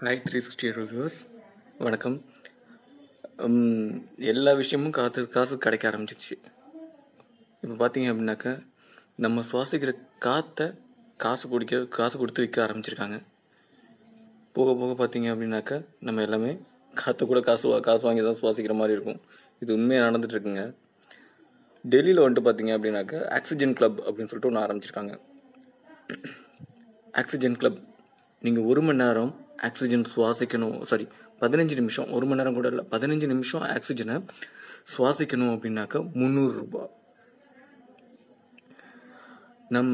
night three sixty reviews வணக்கம் உம், எல்லா விஷயமும் காசு காசு கிடைக்க ஆரம்பிச்சிச்சு இப்போ பார்த்தீங்க அப்படின்னாக்கா நம்ம சுவாசிக்கிற காற்றை காசு குடிக்க காசு கொடுத்து விற்க ஆரம்பிச்சிருக்காங்க போக போக பார்த்தீங்க அப்படின்னாக்கா நம்ம எல்லாமே காற்று கூட காசு வா- காசு வாங்கி தான் சுவாசிக்கிற மாதிரி இருக்கும் இது உண்மையாக நடந்துட்டு இருக்குங்க டெல்லியில் வந்துட்டு பார்த்தீங்க அப்படின்னாக்கா ஆக்சிஜன் கிளப் அப்படின்னு சொல்லிட்டு ஒன்று ஆரம்பிச்சிருக்காங்க ஆக்சிஜன் கிளப் நீங்கள் ஒரு மணி நேரம் ஆக்சிஜன் சுவாசிக்கணும் சாரி பதினஞ்சு நிமிஷம் ஒரு மணி நேரம் கூட இல்லை பதினஞ்சு நிமிஷம் ஆக்சிஜனை சுவாசிக்கணும் அப்படின்னாக்கா முந்நூறு ரூபாய் நம்ம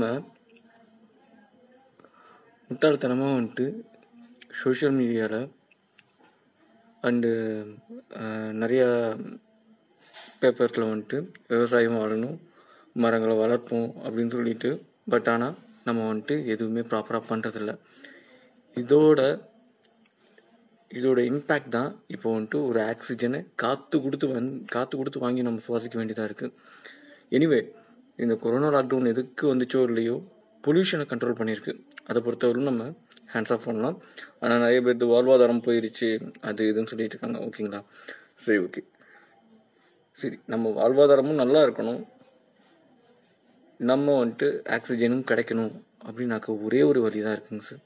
முட்டாள்தனமாக வந்துட்டு சோஷியல் மீடியாவில் அண்டு நிறையா பேப்பர்ஸில் வந்துட்டு விவசாயம் வாழணும் மரங்களை வளர்ப்போம் அப்படின்னு சொல்லிட்டு பட் ஆனால் நம்ம வந்துட்டு எதுவுமே ப்ராப்பராக பண்ணுறதில்ல இதோட இதோட இம்பேக்ட் தான் இப்போ வந்துட்டு ஒரு ஆக்சிஜனை காற்று கொடுத்து வந் காற்று கொடுத்து வாங்கி நம்ம சுவாசிக்க வேண்டியதாக இருக்குது எனிவே இந்த கொரோனா லாக்டவுன் எதுக்கு வந்துச்சோ இல்லையோ பொல்யூஷனை கண்ட்ரோல் பண்ணியிருக்கு அதை பொறுத்தவரைக்கும் நம்ம ஹேண்ட்ஸ் ஆஃப் பண்ணலாம் ஆனால் நிறைய பேருக்கு வாழ்வாதாரம் போயிருச்சு அது இதுன்னு சொல்லிட்டு இருக்காங்க ஓகேங்களா சரி ஓகே சரி நம்ம வாழ்வாதாரமும் நல்லா இருக்கணும் நம்ம வந்துட்டு ஆக்சிஜனும் கிடைக்கணும் அப்படின்னாக்க ஒரே ஒரு வழி தான் இருக்குங்க சார்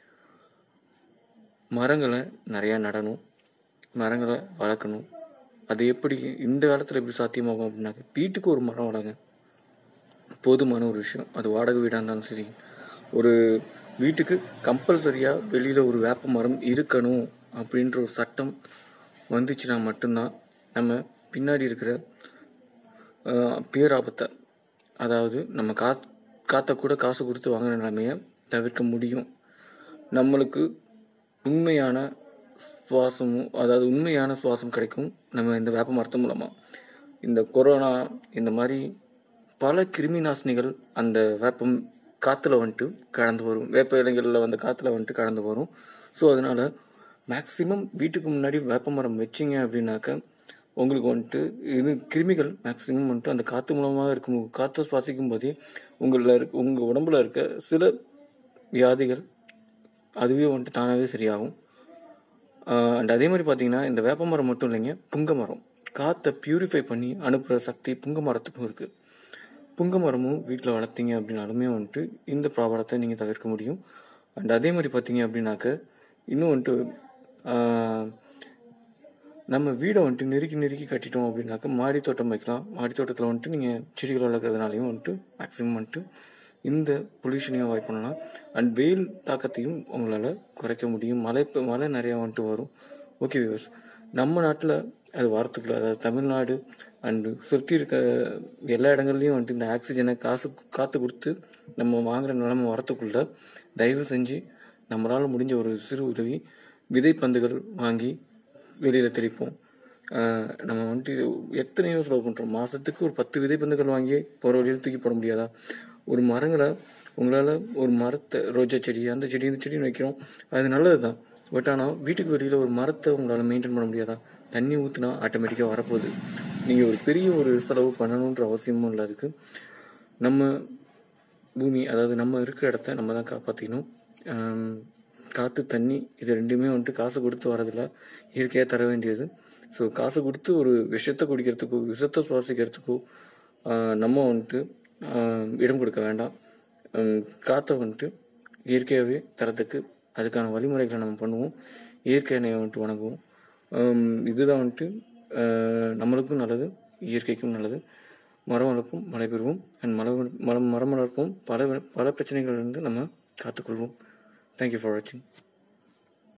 மரங்களை நிறையா நடணும் மரங்களை வளர்க்கணும் அது எப்படி இந்த காலத்தில் எப்படி சாத்தியமாகும் அப்படின்னாக்க வீட்டுக்கு ஒரு மரம் வளங்க போதுமான ஒரு விஷயம் அது வாடகை வீடாக இருந்தாலும் சரி ஒரு வீட்டுக்கு கம்பல்சரியாக வெளியில் ஒரு வேப்ப மரம் இருக்கணும் அப்படின்ற ஒரு சட்டம் வந்துச்சுன்னா மட்டும்தான் நம்ம பின்னாடி இருக்கிற ஆஹ், பேராபத்தை அதாவது நம்ம கா காற்றை கூட காசு கொடுத்து வாங்குற நிலைமையை தவிர்க்க முடியும் நம்மளுக்கு உண்மையான சுவாசமும் அதாவது உண்மையான சுவாசம் கிடைக்கும் நம்ம இந்த வேப்ப மரத்து மூலமாக இந்த கொரோனா இந்த மாதிரி பல கிருமி நாசினிகள் அந்த வேப்பம் காற்றுல வந்துட்டு கலந்து வரும் வேப்ப இலைகளில் வந்து காற்றுல வந்துட்டு கலந்து வரும் ஸோ அதனால மேக்ஸிமம் வீட்டுக்கு முன்னாடி வேப்ப மரம் வச்சிங்க அப்படின்னாக்க உங்களுக்கு வந்துட்டு இது கிருமிகள் மேக்ஸிமம் வந்துட்டு அந்த காற்று மூலமாக இருக்கும் காற்றை சுவாசிக்கும் போதே உங்களில் இருக்க உங்கள் உடம்புல இருக்க சில வியாதிகள் அதுவே வந்துட்டு தானாகவே சரியாகும் அண்ட் அதே மாதிரி பார்த்தீங்கன்னா இந்த வேப்ப மரம் மட்டும் இல்லைங்க புங்க மரம் காற்றை பியூரிஃபை பண்ணி அனுப்புகிற சக்தி புங்க மரத்துக்கும் இருக்குது புங்க மரமும் வீட்டில் வளர்த்தீங்க அப்படின்னாலுமே வந்துட்டு இந்த ப்ராப்ளத்தை நீங்கள் தவிர்க்க முடியும் அண்ட் அதே மாதிரி பார்த்தீங்க அப்படின்னாக்க இன்னும் வந்துட்டு ஆஹ், நம்ம வீடை வந்துட்டு நெருக்கி நெருக்கி கட்டிட்டோம் அப்படின்னாக்க மாடி தோட்டம் வைக்கலாம் மாடி தோட்டத்தில் வந்துட்டு நீங்கள் செடிகள் வளர்க்குறதுனாலையும் வந்துட்டு மேக்ஸிமம் வந்துட்டு இந்த பொல்யூஷனையும் அவாய்ட் பண்ணலாம் அண்ட் வெயில் தாக்கத்தையும் உங்களால் குறைக்க முடியும் மழை இப்ப மழை நிறையா வந்துட்டு வரும் ஓகே வியூவர்ஸ் நம்ம நாட்டில் அது வரத்துக்குள்ள அதாவது தமிழ்நாடு அண்டு சுற்றி இருக்க எல்லா இடங்கள்லையும் வந்துட்டு இந்த ஆக்சிஜனை காசு காற்று கொடுத்து நம்ம வாங்குற நிலைமை வரத்துக்குள்ள தயவு செஞ்சு நம்மளால் முடிஞ்ச ஒரு சிறு உதவி விதைப்பந்துகள் வாங்கி வெளியில் தெளிப்போம் ஆஹ் நம்ம வந்துட்டு இது எத்தனையோ செலவு பண்ணுறோம் மாதத்துக்கு ஒரு பத்து விதைப்பந்துகள் வாங்கி போகிற வழியில் தூக்கி போட முடியாதா ஒரு மரங்களை உங்களால் ஒரு மரத்தை ரோஜா செடி அந்த செடி இந்த செடின்னு வைக்கிறோம் அது நல்லது தான் பட் ஆனால் வீட்டுக்கு வெளியில் ஒரு மரத்தை உங்களால் மெயின்டைன் பண்ண முடியாதா தண்ணி ஊற்றினா ஆட்டோமேட்டிக்காக வரப்போகுது நீங்கள் ஒரு பெரிய ஒரு செலவு பண்ணணுன்ற அவசியமும் இல்லை இருக்குது நம்ம பூமி அதாவது நம்ம இருக்கிற இடத்த நம்ம தான் காப்பாற்றிக்கணும் காற்று தண்ணி இது ரெண்டுமே வந்துட்டு காசு கொடுத்து வரதில்ல இயற்கையாக தர வேண்டியது ஸோ காசு கொடுத்து ஒரு விஷத்தை குடிக்கிறதுக்கோ விஷத்தை சுவாசிக்கிறதுக்கோ ஆஹ் நம்ம வந்துட்டு ஆஹ் இடம் கொடுக்க வேண்டாம் ஹம் காற்றை வந்துட்டு இயற்கையாகவே தரத்துக்கு அதுக்கான வழிமுறைகளை நம்ம பண்ணுவோம் இயற்கை எண்ணெயை வந்துட்டு வணங்குவோம் ஹம் இதுதான் வந்துட்டு ஆஹ் நம்மளுக்கும் நல்லது இயற்கைக்கும் நல்லது மரம் வளர்ப்போம் மழை பெறுவோம் அண்ட் மரம் மரம் மரம் வளர்ப்போம் பல பல பிரச்சனைகளிலிருந்து நம்ம காத்துக்கொள்வோம் தேங்க்யூ ஃபார் வாட்சிங்